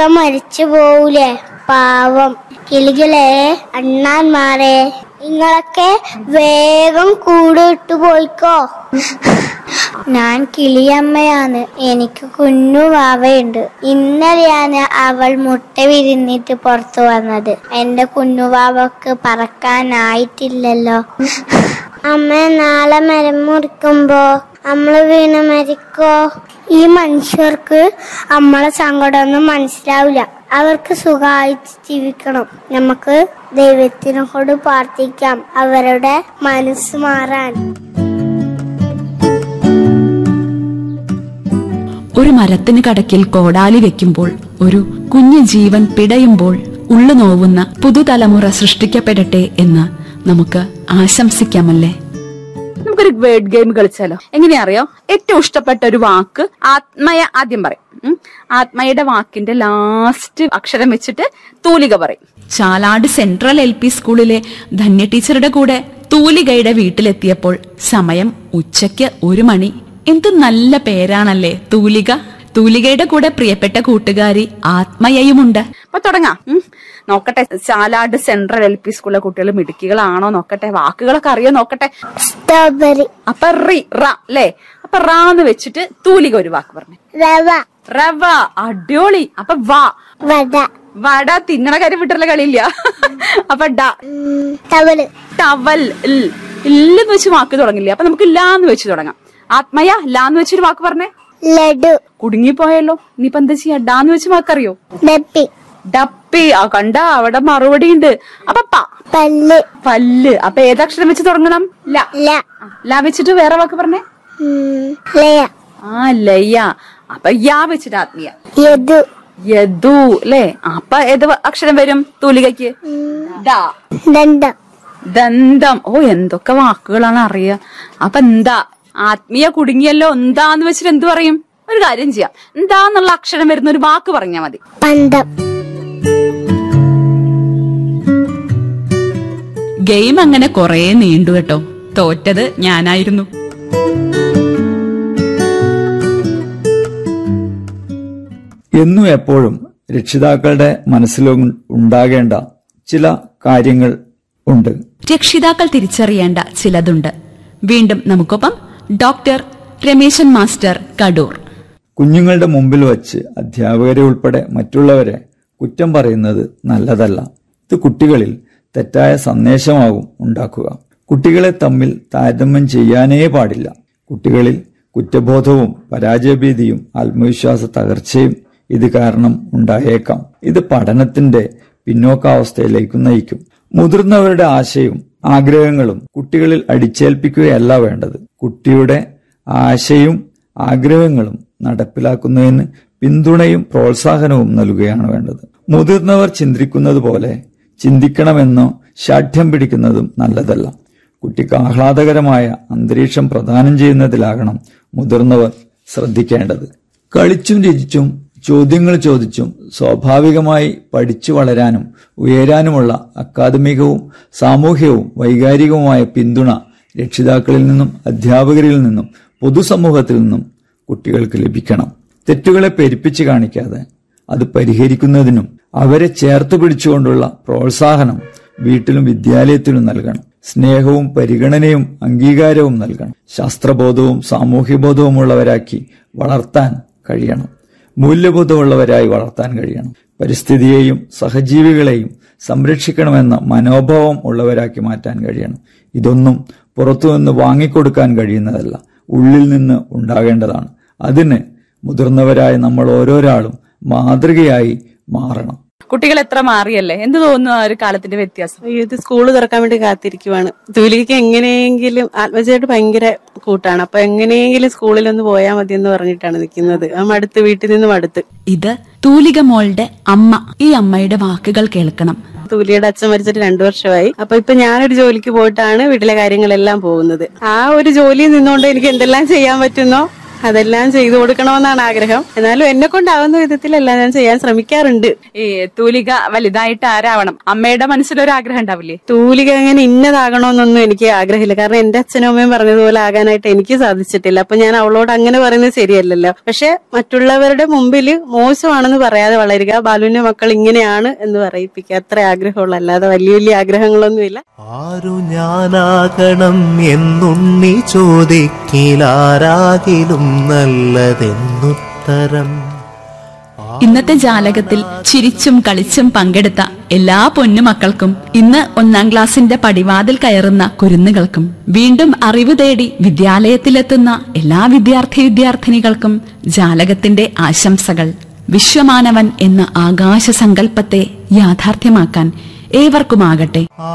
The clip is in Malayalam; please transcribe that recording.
ഒക്കെ മരിച്ചു പോവൂലേ പാവം കിളികളെ അണ്ണാന്മാരെ നിങ്ങളൊക്കെ വേഗം കൂട് വിട്ടു പോയിക്കോ ഞാൻ കിളിയമ്മയാണ് എനിക്ക് കുഞ്ഞു വാവയുണ്ട് ഇന്നലെയാണ് അവൾ മുട്ട വിരിഞ്ഞിട്ട് പുറത്തു വന്നത് എന്റെ കുഞ്ഞുവാവക്ക് പറക്കാനായിട്ടില്ലല്ലോ അമ്മ നാളെ മരം മുറിക്കുമ്പോ നമ്മള് വീണ് മരിക്കോ ഈ മനുഷ്യർക്ക് നമ്മളെ സങ്കടമൊന്നും മനസ്സിലാവില്ല അവർക്ക് സുഖമായി ജീവിക്കണം നമുക്ക് ദൈവത്തിനോട് പ്രാർത്ഥിക്കാം അവരുടെ മനസ്സ് മാറാൻ ഒരു മരത്തിന് കടക്കിൽ കോടാലി വെക്കുമ്പോൾ ഒരു കുഞ്ഞു ജീവൻ പിടയുമ്പോൾ ഉള്ളു നോവുന്ന പുതുതലമുറ സൃഷ്ടിക്കപ്പെടട്ടെ എന്ന് നമുക്ക് ആശംസിക്കാമല്ലേ നമുക്കൊരു വേർഡ് ഗെയിം കളിച്ചാലോ എങ്ങനെയാ അറിയോ ഏറ്റവും ഇഷ്ടപ്പെട്ട ഒരു വാക്ക് ആത്മയ ആദ്യം പറയും ഉം. ആത്മയുടെ വാക്കിന്റെ ലാസ്റ്റ് അക്ഷരം വെച്ചിട്ട് തൂലിക പറയും ചാലാട് സെൻട്രൽ എൽ പി സ്കൂളിലെ ധന്യ ടീച്ചറുടെ കൂടെ തൂലികയുടെ വീട്ടിലെത്തിയപ്പോൾ സമയം ഉച്ചയ്ക്ക് ഒരു മണി എന്ത് നല്ല പേരാണല്ലേ തൂലിക തൂലികയുടെ കൂടെ പ്രിയപ്പെട്ട കൂട്ടുകാരി ആത്മയയുമുണ്ട് അപ്പൊ തുടങ്ങാം ഉം. നോക്കട്ടെ ചാലാട് സെൻട്രൽ എൽ പി സ്കൂളിലെ കുട്ടികൾ മിടുക്കികളാണോ നോക്കട്ടെ വാക്കുകളൊക്കെ അറിയോ നോക്കട്ടെ സ്ട്രോബെറി അപ്പൊ റി റ അല്ലേ അപ്പൊ റാ എന്ന് വെച്ചിട്ട് തൂലിക ഒരു വാക്ക് പറഞ്ഞു റവ റവ അടിപൊളി അപ്പൊ വാ വട വട തിന്നണ കാര്യം വിട്ടുള്ള കളിയില്ല അപ്പൊ ഡ ഉം, തവള് ടവൽ ഇൽ ഇല്ലെന്ന് വെച്ച് വാക്ക് തുടങ്ങില്ല അപ്പൊ നമുക്ക് ലാന്ന് വെച്ച് തുടങ്ങാം ആത്മയ ലാന്ന് വെച്ചൊരു വാക്ക് പറഞ്ഞേ ലഡു കുടുങ്ങിപ്പോയല്ലോ ഇനിയിപ്പൊ എന്താ ചെയ്യാ ഡാന്ന് വെച്ച് വാക്കറിയോ ഡപ്പി ഡപ്പി ആ കണ്ട അവിടെ മറുപടി ഉണ്ട് അപ്പൊ പ പല്ല് പല്ല് അപ്പൊ ഏതക്ഷരം വെച്ച് തുടങ്ങണം ല ല ആ, ല വെച്ചിട്ട് വേറെ വാക്ക് പറഞ്ഞേ ഉം, ലയ ആ ലയ അപ്പൊ യാ വെച്ചിട്ട് ആത്മീയ യദു യദു അല്ലേ അപ്പൊ ഏത് അക്ഷരം വരും തൂലികയ്ക്ക് ഡ ദന്തം ദന്തം ഓ എന്തൊക്കെ വാക്കുകളാണ് അറിയുക അപ്പൊ എന്താ ആത്മീയ കുടുങ്ങിയല്ലോ എന്താന്ന് വെച്ചിട്ട് എന്ത് പറയും ഒരു കാര്യം ചെയ്യാം എന്താന്നുള്ള അക്ഷരം വരുന്ന ഒരു വാക്ക് പറഞ്ഞാ മതി പന്തം ഗെയിം അങ്ങനെ കുറേ നീണ്ടു കേട്ടോ തോറ്റത് ഞാനായിരുന്നു എന്നും എപ്പോഴും രക്ഷിതാക്കളുടെ മനസ്സിലും ഉണ്ടാകേണ്ട ചില കാര്യങ്ങൾ ഉണ്ട് രക്ഷിതാക്കൾ തിരിച്ചറിയേണ്ട ചിലതുണ്ട് വീണ്ടും നമുക്കൊപ്പം ഡോക്ടർ രമേശൻ മാസ്റ്റർ കടൂർ കുഞ്ഞുങ്ങളുടെ മുമ്പിൽ വച്ച് അധ്യാപകരെ ഉൾപ്പെടെ മറ്റുള്ളവരെ കുറ്റം പറയുന്നത് നല്ലതല്ല ഇത് കുട്ടികളിൽ തെറ്റായ സന്ദേശമാകും ഉണ്ടാക്കുക കുട്ടികളെ തമ്മിൽ താരതമ്യം ചെയ്യാനേ പാടില്ല കുട്ടികളിൽ കുറ്റബോധവും പരാജയഭീതിയും ആത്മവിശ്വാസ തകർച്ചയും ഇത് കാരണം ഉണ്ടായേക്കാം ഇത് പഠനത്തിന്റെ പിന്നോക്കാവസ്ഥയിലേക്ക് നയിക്കും മുതിർന്നവരുടെ ആശയവും ആഗ്രഹങ്ങളും കുട്ടികളിൽ അടിച്ചേൽപ്പിക്കുകയല്ല വേണ്ടത് കുട്ടിയുടെ ആശയവും ആഗ്രഹങ്ങളും നടപ്പിലാക്കുന്നതിന് പിന്തുണയും പ്രോത്സാഹനവും നൽകുകയാണ് വേണ്ടത് മുതിർന്നവർ ചിന്തിക്കുന്നത് പോലെ ചിന്തിക്കണമെന്നോ ശാഠ്യം പിടിക്കുന്നതും നല്ലതല്ല കുട്ടിക്ക് ആഹ്ലാദകരമായ അന്തരീക്ഷം പ്രദാനം ചെയ്യുന്നതിലാകണം മുതിർന്നവർ ശ്രദ്ധിക്കേണ്ടത് കളിച്ചും രചിച്ചും ചോദ്യങ്ങൾ ചോദിച്ചും സ്വാഭാവികമായി പഠിച്ചു വളരാനും ഉയരാനുമുള്ള അക്കാദമികവും സാമൂഹികവും വൈകാരികവുമായ പിന്തുണ രക്ഷിതാക്കളിൽ നിന്നും അധ്യാപകരിൽ നിന്നും പൊതുസമൂഹത്തിൽ നിന്നും കുട്ടികൾക്ക് ലഭിക്കണം തെറ്റുകളെ പെരുപ്പിച്ച് കാണിക്കാതെ അത് പരിഹരിക്കുന്നതിനും അവരെ ചേർത്ത് പിടിച്ചുകൊണ്ടുള്ള പ്രോത്സാഹനം വീട്ടിലും വിദ്യാലയത്തിലും നൽകണം സ്നേഹവും പരിഗണനയും അംഗീകാരവും നൽകണം ശാസ്ത്രബോധവും സാമൂഹ്യബോധവുമുള്ളവരാക്കി വളർത്താൻ കഴിയണം മൂല്യബോധമുള്ളവരായി വളർത്താൻ കഴിയണം പരിസ്ഥിതിയെയും സഹജീവികളെയും സംരക്ഷിക്കണമെന്ന മനോഭാവം ഉള്ളവരാക്കി മാറ്റാൻ കഴിയണം ഇതൊന്നും പുറത്തുനിന്ന് വാങ്ങിക്കൊടുക്കാൻ കഴിയുന്നതല്ല ഉള്ളിൽ നിന്ന് ഉണ്ടാകേണ്ടതാണ് അതിന് മുതിർന്നവരായ നമ്മൾ ഓരോരാളും മാതൃകയായി മാറണം കുട്ടികൾ എത്ര മാറിയല്ലേ എന്ത് തോന്നുന്നു ആ ഒരു കാലത്തിന്റെ വ്യത്യാസം ഇത് സ്കൂള് തുറക്കാൻ വേണ്ടി കാത്തിരിക്കുവാണ് തൂലിക്ക് എങ്ങനെയെങ്കിലും ആത്മജയായിട്ട് ഭയങ്കര കൂട്ടാണ് അപ്പൊ എങ്ങനെയെങ്കിലും സ്കൂളിൽ ഒന്ന് പോയാൽ മതി എന്ന് പറഞ്ഞിട്ടാണ് നിൽക്കുന്നത് ആ മടുത്ത് വീട്ടിൽ നിന്ന് മടുത്ത് ഇത് തൂലിക മോളുടെ അമ്മ ഈ അമ്മയുടെ വാക്കുകൾ കേൾക്കണം തൂലിയുടെ അച്ഛൻ മരിച്ചിട്ട് രണ്ടു വർഷമായി അപ്പൊ ഇപ്പൊ ഞാനൊരു ജോലിക്ക് പോയിട്ടാണ് വീട്ടിലെ കാര്യങ്ങളെല്ലാം പോകുന്നത് ആ ഒരു ജോലിയിൽ നിന്നുകൊണ്ട് എനിക്ക് എന്തെല്ലാം ചെയ്യാൻ പറ്റുന്നോ അതെല്ലാം ചെയ്തു കൊടുക്കണമെന്നാണ് ആഗ്രഹം എന്നാലും എന്നെ കൊണ്ടാവുന്ന വിധത്തിലെല്ലാം ഞാൻ ചെയ്യാൻ ശ്രമിക്കാറുണ്ട് ഈ തൂലിക വലുതായിട്ട് ആരാവണം അമ്മയുടെ മനസ്സിലൊരു ആഗ്രഹം ഉണ്ടാവില്ലേ തൂലിക അങ്ങനെ ഇന്നതാകണമെന്നൊന്നും എനിക്ക് ആഗ്രഹമില്ല കാരണം എന്റെ അച്ഛനും അമ്മയും പറഞ്ഞതുപോലെ ആകാനായിട്ട് എനിക്ക് സാധിച്ചിട്ടില്ല അപ്പൊ ഞാൻ അവളോട് അങ്ങനെ പറയുന്നത് ശരിയല്ലല്ലോ പക്ഷെ മറ്റുള്ളവരുടെ മുമ്പിൽ മോശമാണെന്ന് പറയാതെ വളരുക ബാലുവിന്റെ മക്കൾ ഇങ്ങനെയാണ് എന്ന് പറയിപ്പിക്കുക അത്ര ആഗ്രഹമുള്ള അല്ലാതെ വലിയ വലിയ ആഗ്രഹങ്ങളൊന്നുമില്ല ആരു ഞാനാകണം എന്നുണ്ണി ചോദിക്കിലാരാകിലും നല്ലതെന്നുത്തരം ഇന്നത്തെ ജാലകത്തിൽ ചിരിച്ചും കളിച്ചും പങ്കെടുത്ത എല്ലാ പൊന്നുമക്കൾക്കും ഇന്ന് ഒന്നാം ക്ലാസിന്റെ പടിവാതിൽ കയറുന്ന കുരുന്നുകൾക്കും വീണ്ടും അറിവ് തേടി വിദ്യാലയത്തിലെത്തുന്ന എല്ലാ വിദ്യാർത്ഥി വിദ്യാർത്ഥിനികൾക്കും ജാലകത്തിന്റെ ആശംസകൾ വിശ്വമാനവൻ എന്ന ആകാശ സങ്കല്പത്തെ യാഥാർത്ഥ്യമാക്കാൻ ഏവർക്കുമാകട്ടെ